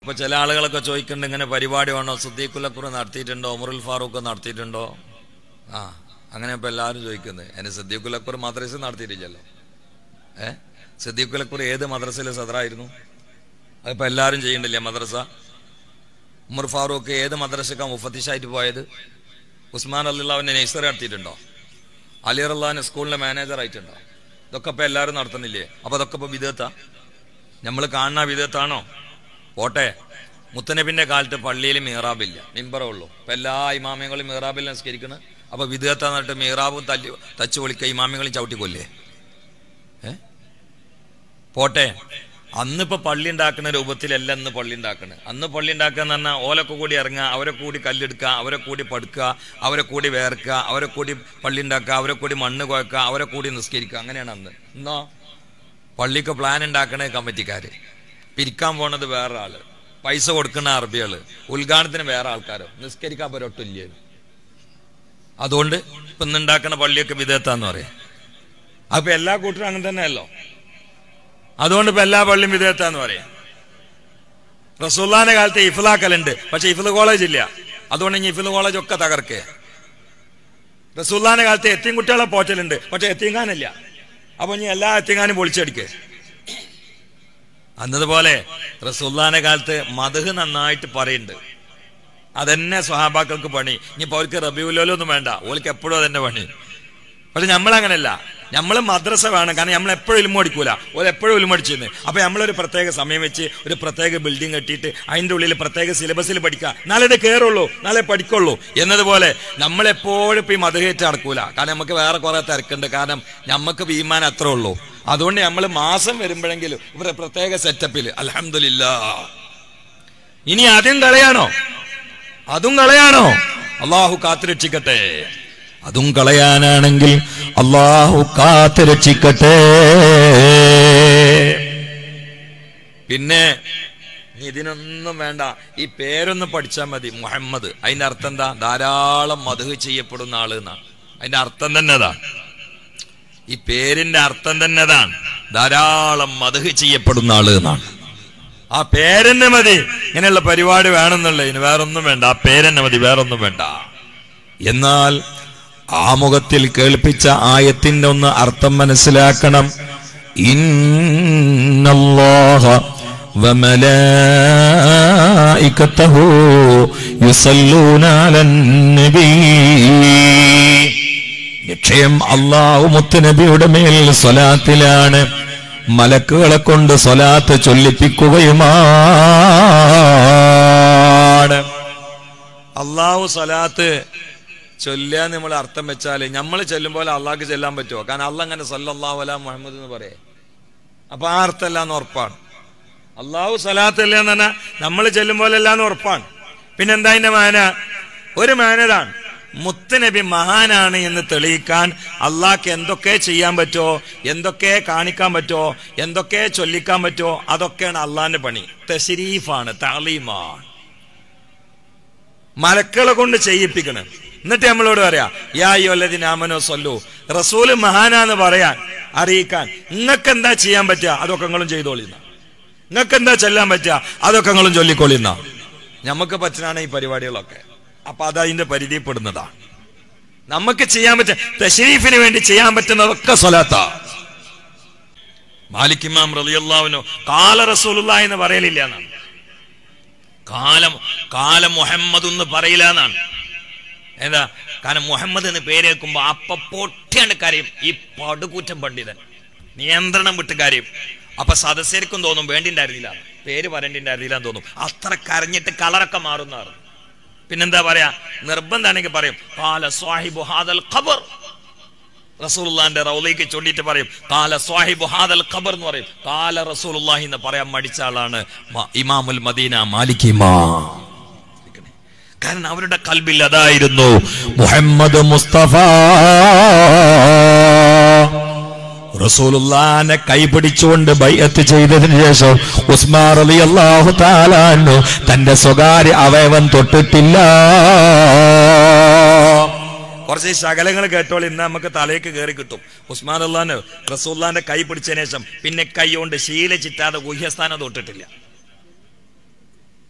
അപ്പൊ ചില ആളുകളൊക്കെ ചോദിക്കുന്നുണ്ട് ഇങ്ങനെ പരിപാടി വേണോ സുദ്ദീഖുലക്കുറ നടത്തിയിട്ടുണ്ടോ ഉമറുൽ ഫാറൂഖ് നടത്തിയിട്ടുണ്ടോ ആ അങ്ങനെ ഇപ്പൊ എല്ലാവരും ചോദിക്കുന്നത് എന്നെ സിദ്ദീഖുലക്കുർ മദ്രസ നടത്തിയിട്ടില്ലല്ലോ ഏ സിദ്ദീഖുലക്കുർ ഏത് മദ്രസയിലെ സദറായിരുന്നു അതിപ്പോ എല്ലാവരും ചെയ്യണ്ടില്ലേ മദ്രസ ഉമർ ഫാറൂഖ് ഏത് മദ്രസക്കാ മുഫത്തിഷായിട്ട് പോയത് ഉസ്മാൻ അല്ലാവിനെ നഴ്സറി നടത്തിയിട്ടുണ്ടോ അലി അള്ളഹാനെ സ്കൂളിലെ മാനേജർ ആയിട്ടുണ്ടോ ഇതൊക്കെ ഇപ്പൊ എല്ലാവരും നടത്തുന്നില്ലേ അപ്പൊ അതൊക്കെ ഇപ്പൊ വിധേയത്താ നമ്മൾ കാണുന്ന വിധേയത്താണോ പോട്ടെ മുത്തനബിന്റെ കാലത്ത് പള്ളിയിൽ മീറാബില്ല മിമ്പറേ ഉള്ളൂ ഇപ്പൊ എല്ലാ ഇമാമിയങ്ങളും മീറാബിൽ നിസ്കരിക്കണം അപ്പൊ വിധേയത്ത എന്നിട്ട് മീറാബും തല്ലി തച്ചു പൊളിക്ക ഇമാമിയങ്ങളും ചവിട്ടിക്കൊല്ലേ ഏ പോട്ടെ അന്നിപ്പോ പള്ളി ഉണ്ടാക്കുന്ന രൂപത്തിലല്ല അന്ന് പള്ളി ഉണ്ടാക്കുന്നത് അന്ന് പള്ളി ഉണ്ടാക്കുക എന്ന് പറഞ്ഞാൽ ഓലൊക്കെ കൂടി ഇറങ്ങുക അവരെ കൂടി കല്ലെടുക്കുക അവരെ കൂടി പടുക്കുക അവരെ കൂടി വേർക്കുക അവരെ കൂടി പള്ളി ഉണ്ടാക്കുക അവരെ കൂടി മണ്ണ് കുഴക്കുക അവരെ കൂടി നിസ്കരിക്കുക അങ്ങനെയാണ് അന്ന് എന്നോ പള്ളിക്ക് പ്ലാൻ ഉണ്ടാക്കണ കമ്മിറ്റിക്കാര് പിരിക്കാൻ പോണത് വേറെ ആള് പൈസ കൊടുക്കുന്ന അറബികള് ഉദ്ഘാടനത്തിന് വേറെ ആൾക്കാരോ നിസ്കരിക്കാൻ പരൊട്ടില്ലേ അതുകൊണ്ട് ഇപ്പൊ ഇന്നുണ്ടാക്കുന്ന പള്ളിയൊക്കെ വിധേയത്താന്ന് പറയാം അപ്പൊ എല്ലാ കൂട്ടരും അങ്ങനെ തന്നെയല്ലോ അതുകൊണ്ട് ഇപ്പൊ എല്ലാ പള്ളിയും വിധേയത്താന്ന് പറയാം റസൂല്ലാന്റെ കാലത്ത് ഇഫ്ലാക്കലുണ്ട് പക്ഷെ ഇഫ്ല് കോളേജ് ഇല്ല അതുകൊണ്ട് ഇനി ഇഫ്ല് കോളേജ് ഒക്കെ തകർക്കേ റസൂല്ലാന്റെ കാലത്ത് എത്തിയും കുട്ടികളെ പോറ്റലുണ്ട് പക്ഷെ എത്തിയങ്കാനില്ല അപ്പൊ ഇനി എല്ലാ എത്തിയങ്കാനും പൊളിച്ചടിക്കേ അന്നതുപോലെ റസൂല്ലാന്റെ കാലത്ത് മധുഹ് നന്നായിട്ട് പറയുന്നുണ്ട് അതന്നെ സ്വഹാബാക്കൾക്ക് പണി ഇനിയിപ്പോ അവർക്ക് റബിയുലോലൊന്നും വേണ്ട ഓൾക്ക് എപ്പോഴും അതന്നെ പണി പക്ഷെ നമ്മളങ്ങനല്ല നമ്മൾ മദ്രസ വേണം കാരണം നമ്മൾ എപ്പോഴും ഉലുമടിക്കൂല ഓൾ എപ്പോഴും ഉലുമടിച്ചിരുന്നു അപ്പൊ നമ്മളൊരു പ്രത്യേക സമയം വെച്ച് ഒരു പ്രത്യേക ബിൽഡിംഗ് കെട്ടിയിട്ട് അതിന്റെ ഉള്ളിൽ പ്രത്യേക സിലബസിൽ പഠിക്കുക നാളെ ഇത് കയറുള്ളൂ നാളെ പഠിക്കുള്ളൂ എന്നതുപോലെ നമ്മളെപ്പോഴും ഇപ്പൊ ഈ മധുകേറ്റ് നടക്കൂല കാരണം നമുക്ക് വേറെ കുറെ തിരക്കുണ്ട് കാരണം നമുക്ക് വീമാൻ അത്രേ ഉള്ളൂ അതുകൊണ്ട് നമ്മൾ മാസം വരുമ്പോഴെങ്കിലും ഇവിടെ പ്രത്യേക സെറ്റപ്പിൽ അലഹമില്ല ഇനി അതും കളയാണോ അതും കളയാണോ അള്ളാഹു കാത്തുരക്ഷിക്കട്ടെ അതും കളയാനാണെങ്കിൽ അള്ളാഹു കാത്ത് രക്ഷിക്കട്ടെ പിന്നെ ഇനി ഇതിനൊന്നും വേണ്ട ഈ പേരൊന്ന് പഠിച്ചാൽ മതി മുഹമ്മദ് അതിന്റെ അർത്ഥം എന്താ ധാരാളം മധു ചെയ്യപ്പെടുന്ന ആള് എന്നാണ് അതിന്റെ അർത്ഥം തന്നെ അതാണ് ഈ പേരിന്റെ അർത്ഥം തന്നെ അതാണ് ധാരാളം മധു ചെയ്യപ്പെടുന്ന ആള് എന്നാണ് ആ പേരെന്നെ മതി ഇങ്ങനെയുള്ള പരിപാടി വേണമെന്നുള്ള ഇനി വേറൊന്നും വേണ്ട ആ പേരെന്നെ മതി വേറൊന്നും വേണ്ട എന്നാൽ ആമുഖത്തിൽ കേൾപ്പിച്ച ആയത്തിന്റെ ഒന്ന് അർത്ഥം മനസ്സിലാക്കണം ഇന്നല്ലാഹ وملائكته يصلون على النبي നിശ്ചയം അള്ളാഹു മുത്തുനബിയുടെ മേൽ സ്വലാത്തിലാണ് മലക്കുകളെ കൊണ്ട് സ്വലാത്ത് ചൊല്ലിപ്പിക്കുകയുമാണ് അള്ളാഹു സ്വലാത്ത് ചൊല്ലാന്ന് നമ്മൾ അർത്ഥം വെച്ചാല് നമ്മൾ ചെല്ലുമ്പോൾ അള്ളാഹ്ക്ക് ചെല്ലാൻ പറ്റുമോ കാരണം അള്ള അങ്ങനെ സല്ലല്ലാഹു അലാ മുഹമ്മദ് എന്ന് പറയേ അപ്പൊ ആ അർത്ഥമല്ല എന്ന് ഉറപ്പാണ് അള്ളാഹു സ്വലാത്ത് അല്ല എന്ന് പറഞ്ഞാൽ നമ്മൾ ചെല്ലുമ്പോലല്ല എന്ന് ഉറപ്പാണ് പിന്നെ എന്താ അതിന്റെ മാന ഒരു മാനതാണ് മുത്തുനബി മഹാനാണ് എന്ന് തെളിയിക്കാൻ അള്ളാഹ്ക്ക് എന്തൊക്കെ ചെയ്യാൻ പറ്റുമോ എന്തൊക്കെ കാണിക്കാൻ പറ്റുമോ എന്തൊക്കെ ചൊല്ലിക്കാൻ പറ്റുമോ അതൊക്കെയാണ് അള്ളാഹിന്റെ പണി തശരീഫാണ് താലീമാണ് മലക്കളെ കൊണ്ട് ചെയ്യിപ്പിക്കണം എന്നിട്ട് നമ്മളോട് പറയാ യാ യൊല്ലതി നാമനോ സൊല്ലു റസൂല് മഹാനാന്ന് പറയാൻ അറിയിക്കാൻ നിങ്ങൾക്ക് എന്താ ചെയ്യാൻ പറ്റുക അതൊക്കെ നിങ്ങളും ചെയ്തോളിന്ന നിങ്ങൾക്ക് എന്താ ചെല്ലാൻ പറ്റുക അതൊക്കെ നിങ്ങളും ചൊല്ലിക്കൊള്ളിന്ന നമുക്ക് പറ്റുന്നതാണ് ഈ പരിപാടികളൊക്കെ അപ്പൊ അത് അതിന്റെ പരിധിപ്പെടുന്നതാണ് നമുക്ക് ചെയ്യാൻ പറ്റുക തഷരീഫിന് വേണ്ടി ചെയ്യാൻ പറ്റുന്നതൊക്കെ സ്വലാത്താ മാലിക് ഇമാം റളിയല്ലാഹുവിനു കാല റസൂലുള്ള എന്ന് പറയലില്ല എന്നാണ് കാലം കാലം മുഹമ്മദ് എന്ന് പറയില്ല എന്നാണ് എന്താ കാരണം മുഹമ്മദ് എന്ന് പേര് കേൾക്കുമ്പോ അപ്പ പൊട്ടിയാണ്ട് കാര്യം ഈ പടുകൂറ്റം പണ്ഡിതൻ നിയന്ത്രണം വിട്ട് കാര്യം അപ്പൊ സദസ്യർക്കും തോന്നും വേണ്ടിണ്ടായിരുന്നില്ല പേര് പറയേണ്ടിണ്ടായിരുന്നില്ല എന്ന് തോന്നും അത്ര കരഞ്ഞിട്ട് കളറൊക്കെ മാറുന്നതാണ് പിന്നെന്താ പറയാ നിർബന്ധാണെങ്കിൽ പറയും കാല സ്വാഹിബു ഹാദൽ ഖബർ റസൂലുള്ളാന്റെ റൗലേക്ക് ചൊല്ലിട്ട് പറയും കാല സ്വാഹിബു ഹാദൽ ഖബർ എന്ന് പറയും കാല റസൂലുള്ളാഹി എന്ന് പറയാൻ മടിച്ച ആളാണ് മ- ഇമാമുൽ മദീന മാലിക് ഇമാം കാരണം അവരുടെ കൽബിൽ അതായിരുന്നു മുഹമ്മദ് മുസ്തഫ റസൂലുള്ളാനെ കൈപിടിച്ചുകൊണ്ട് ബൈഅത്ത് ചെയ്തതിനു ശേഷം ഉസ്മാൻ അലി അള്ളാഹു താലാന്നു തന്റെ സ്വകാര്യ അവയവം തൊട്ടിട്ടില്ല കുറച്ച് ശകലങ്ങൾ കേട്ടോൾ ഇന്ന് നമുക്ക് തലയ്ക്ക് കയറി കിട്ടും ഉസ്മാൻ അള്ളഹാന് റസൂല്ലാന്റെ കൈ പിടിച്ചതിന് ശേഷം പിന്നെ കൈ കൊണ്ട് ശീല ചിറ്റാതെ ഗുഹ്യസ്ഥാനം തൊട്ടിട്ടില്ല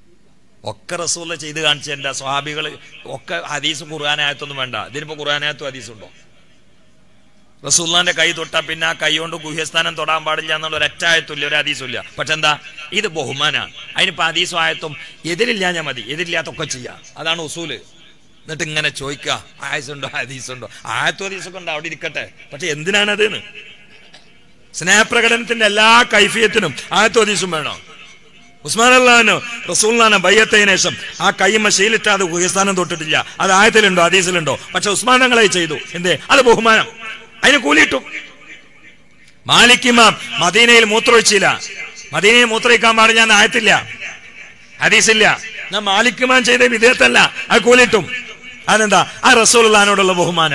ഒക്കെ റസൂല ചെയ്ത് കാണിച്ച എൻ്റെ സ്വഹാബികൾ ഒക്കെ ഹദീസും ഖുർആാനായത്തൊന്നും വേണ്ട ഇതിനിപ്പോ ഖുർആാനായത്തും ഹദീസുണ്ടോ റസൂല്ലാന്റെ കൈ തൊട്ടാ പിന്നെ ആ കൈ കൊണ്ട് ഗുഹ്യസ്ഥാനം തൊടാൻ പാടില്ല എന്നുള്ള ഒരു അറ്റായത്തുമില്ല ഒരു ഹദീസുമില്ല പക്ഷെ എന്താ ഇത് ബഹുമാനാണ് അതിനിപ്പോ ഹദീസും ആയത്തും എതിരില്ല ഞാൻ മതി എതിരില്ലാത്തൊക്കെ ചെയ്യാം അതാണ് ഉസൂല് എന്നിട്ട് ഇങ്ങനെ ചോദിക്കുക ആയസുണ്ടോ ഹദീസുണ്ടോ ആയത്തും ഹദീസൊക്കെ ഉണ്ടോ അവിടെ ഇരിക്കട്ടെ പക്ഷെ എന്തിനാണത് സ്നേഹപ്രകടനത്തിന്റെ എല്ലാ കൈഫിയത്തിനും ആയത്തും ഹദീസും വേണോ ഉസ്മാൻ അള്ളഹാനോ റസൂൽനാന ബയ്യത്തതിനു ശേഷം ആ കൈമ ശീലിട്ട് അത് ഗുഹസ്ഥാനം തൊട്ടിട്ടില്ല അത് ആയത്തിലുണ്ടോ ഹദീസിലുണ്ടോ പക്ഷെ ഉസ്മാൻ തങ്ങളെ ചെയ്തു എന്തേ അത് ബഹുമാനം അതിന് കൂലിയിട്ടു മാലിക്കിമാം മദീനയിൽ മൂത്രമൊഴിച്ചില്ല മദീനയിൽ മൂത്രയിക്കാൻ പാടില്ല എന്ന് ആയത്തില്ല ഹദീസില്ല ഞാൻ മാലിക്കുമാൻ ചെയ്ത വിധേയത്തല്ല അത് കൂലിട്ടും അതെന്താ ആ റസൂൽനോടുള്ള ബഹുമാന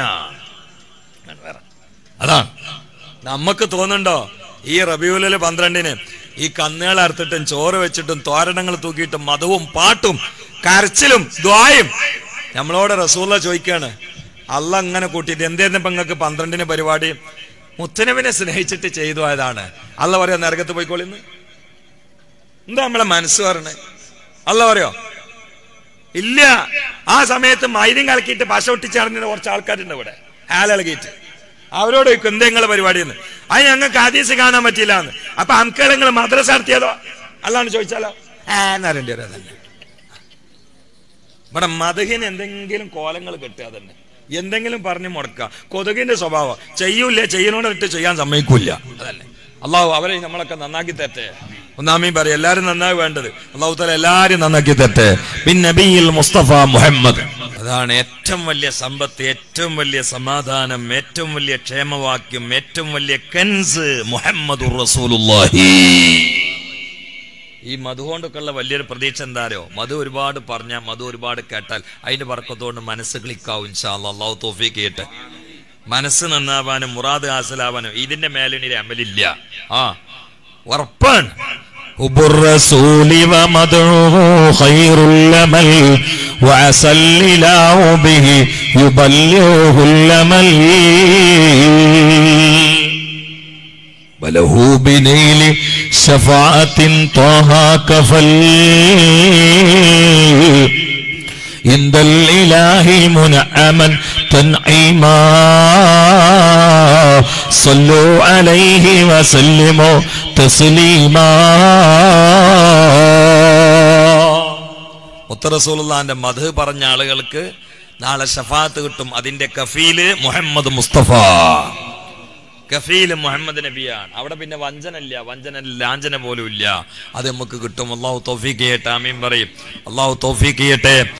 അതാണ് നമുക്ക് തോന്നുന്നുണ്ടോ ഈ റബിയുലില് പന്ത്രണ്ടിന് ഈ കന്നുകൾ അറുത്തിട്ടും ചോറ് വെച്ചിട്ടും തോരണങ്ങൾ തൂക്കിയിട്ടും മതവും പാട്ടും കരച്ചിലും ദ്വായും നമ്മളോട് റസൂല ചോദിക്കാണ് അല്ല അങ്ങനെ കൂട്ടിയിട്ട് എന്തായിരുന്നു ഇപ്പൊ നിങ്ങൾക്ക് പന്ത്രണ്ടിന് പരിപാടി മുത്തനവിനെ സ്നേഹിച്ചിട്ട് ചെയ്തു ആയതാണ് അല്ല പറയാ നരകത്ത് പോയിക്കോളിന്ന് എന്താ നമ്മളെ മനസ്സ് പറയണേ അല്ല പറയോ ഇല്ല ആ സമയത്ത് മൈര്യം കലക്കിയിട്ട് പശ ഒട്ടിച്ചറിഞ്ഞ കുറച്ച് ആൾക്കാരുണ്ട് ഇവിടെ ഹാലിളകിയിട്ട് അവരോട് ചോദിക്കും എന്താ നിങ്ങളെ പരിപാടി എന്ന് അത് ഞങ്ങൾക്ക് ഹദീസ് കാണാൻ പറ്റില്ല എന്ന് അപ്പൊ അംക്കൾ നിങ്ങൾ മദ്രസ നടത്തിയതോ അല്ലാണ്ട് ചോദിച്ചാലോ ആ എന്നറിയേണ്ടി വരും അതന്നെ ഇവിടെ മതഹിന് എന്തെങ്കിലും കോലങ്ങൾ കിട്ടുക തന്നെ എന്തെങ്കിലും പറഞ്ഞു മുടക്കുക കൊതുകിന്റെ സ്വഭാവം ചെയ്യൂല ചെയ്യണോടിട്ട് ചെയ്യാൻ സമ്മതിക്കൂല അതല്ലേ അള്ളാഹു അവരെ നമ്മളൊക്കെ നന്നാക്കി തരട്ടെ ഒന്നാമീ പറയും എല്ലാരും നന്നായി വേണ്ടത് അള്ളാഹു തല എല്ലാരും നന്നാക്കി തരട്ടെ ബിൻ നബിയിൽ മുസ്തഫ മുഹമ്മദ് അതാണ് ഏറ്റവും വലിയ സമ്പത്ത് ഏറ്റവും വലിയ സമാധാനം ഏറ്റവും വലിയ ക്ഷേമവാക്യം ഏറ്റവും വലിയ കൻസ് മുഹമ്മദ് റസൂലുള്ളാഹി ഈ മധു കൊണ്ടൊക്കെയുള്ള വലിയൊരു പ്രതീക്ഷ എന്താരോ മധു ഒരുപാട് പറഞ്ഞാൽ മധു ഒരുപാട് കേട്ടാൽ അതിന്റെ പറക്കത്തോണ്ട് മനസ്സ് ക്ലിക്കാവും ഇൻഷാല്ലാ അള്ളാഹു തോഫീക്ക് ചെയ്യട്ടെ മനസ്സ് നന്നാവാനും മുറാദ് ഹാസലാവാനും ഇതിന്റെ മേലിന് അമലില്ല ആ ഉറപ്പാണ് حب الرسول ومدعوه خير الأمل وعسى الإله به يبلغه الأمل وله بنيل شفاعة طه كفل عند الإله منعما تنعيما صلوا عليه وسلموا تسليما മുത്തറസൂലുള്ളാന്റെ മധു പറഞ്ഞ ആളുകൾക്ക് നാളെ ഷഫാത്ത് കിട്ടും അതിന്റെ കഫീല് മുഹമ്മദ് മുസ്തഫ കഫീല് മുഹമ്മദ് നബിയാണ് അവിടെ പിന്നെ വഞ്ചനല്ല വഞ്ചന ലാഞ്ചന പോലും ഇല്ല അത് നമുക്ക് കിട്ടും അള്ളാഹു തോഫീക്ക് ചെയ്യട്ടെ ആമീൻ പറയും അള്ളാഹു തോഫീക്ക് ചെയ്യട്ടെ